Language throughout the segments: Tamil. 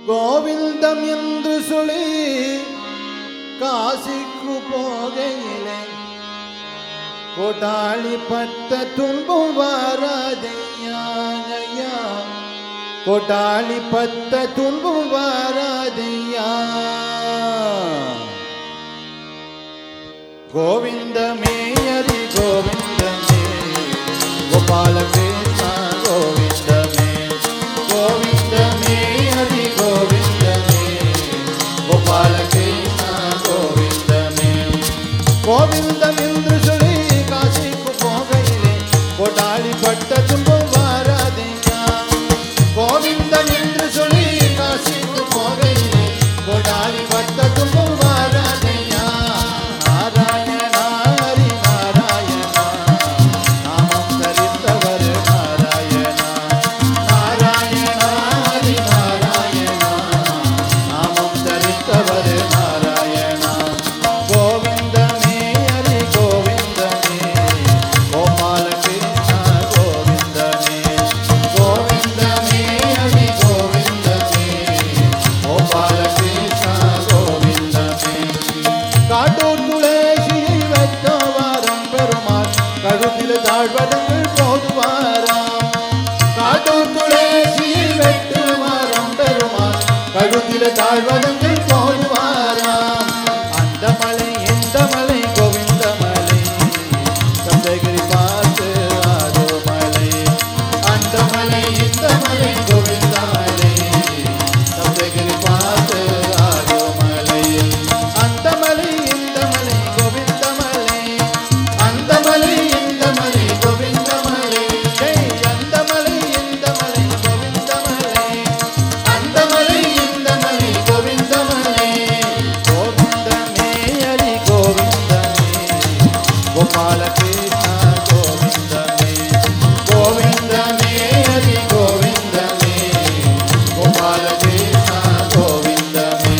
கோவிந்தம் என்று சொல்லி காசிக்கு போகையிலே கொடாளி பட்ட துன்பம் வாராதையா கொடாளி பட்ட துன்பம் வாராதையா கோவிந்தமே ஹரி கோவிந்தமே கோபால கிருஷ்ண கோவிந்தமே கோவிந்தமே ஹரி கோவிந்தமே கோபால கிருஷ்ண கோவிந்தமே கோவிந்தம் என்று சொல்லி காசிக்கு போகையிலே கொடாளி பட்ட துன்பம் வாராதையா கோவிந்தம் என்று சொல்லி காசிக்கு போகையிலே கொடாளி பட்ட துன்பம் வாராதையா நாராயணா ஹரி நாராயணா நாமம் தரித்தவர் நாராயணா நாராயணா ஹரி நாராயணா நாமம் தரித்தவர் நாராயணா கோவிந்தமே ஹரி கோவிந்தமே கோபால கிருஷ்ண கோவிந்தமே கோவிந்தமே ஹரி கோவிந்தமே கோபால கிருஷ்ண கோவிந்தமே காட்டூர் துளேசியை வைத்தவாரம் பெருமாள் கழுத்தில் தாழ்வதங்கள் போதுவாராம் காட்டூர் துளேசியை வெட்டுவாரம் பெருமாள் கழுத்தில் தாழ்வதங்கள் போதுவாராம் அந்த மலை இந்த மலை கோவிந்த மலை சந்தகிரி பார்த்து ஆரோ மலை அந்த மலை இந்த மலை கோவிந்த மலை சந்தகிரி பார்த்து ஆரோ மலை அந்த மலை இந்த மலை கோவிந்த மலை அந்த மலை இந்த மலை கோவிந்த மலை ஜெய் அந்த மலை இந்த மலை கோவிந்த மலை அந்த மலை இந்த மலை கோவிந்த மலை கோவிந்தமே ஹரி கோவிந்தமே கோபால கிருஷ்ண கோவிந்தமே கோவிந்தமே ஹரி கோவிந்தமே கோபால கிருஷ்ண கோவிந்தமே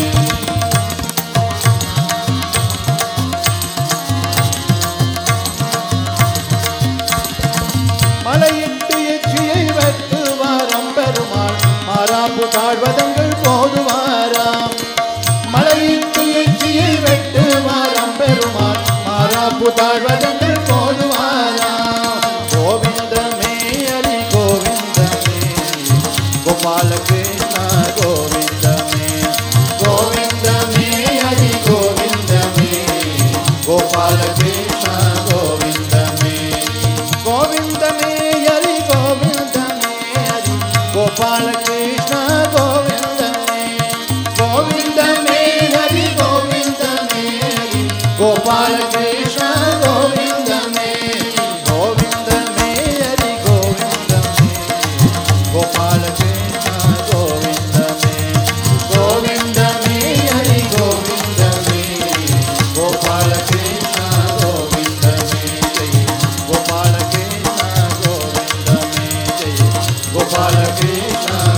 மலையிட்டு எச்சியை வெட்டுவாரம் பெருமாள் மாறாப்பு தாழ்வதங்கள் போதுவாராம் மலையிட்டு எச்சியை வெட்டுவாரம் பெருமாள் மாறாப்பு தாழ்வதங்கள் போதுவாராம் கோவிந்தமே ஹரி கோவிந்தமே கோபால கிருஷ்ண கோவிந்தமே கோவிந்தமே ஹரி கோவிந்தமே கோபால கிருஷ்ண கோவிந்தமே கோவிந்தமே ஹரி கோவிந்தமே ஹரி கோபால கிருஷ்ண கோவிந்தமே கோவிந்தமே ஹரி கோவிந்தமே ஹரி கோபால கிருஷ்ண கோவிந்தமே கோவிந்தமே ஹரி கோவிந்தமே கோபால கிருஷ்ண கோவிந்தமே கோவிந்தமே ஹரி கோவிந்தமே கோபால கிருஷ்ண கோவிந்தமே ஜெய் கோபால கிருஷ்ண கோவிந்தமே ஜெய் கோபால கிருஷ்ண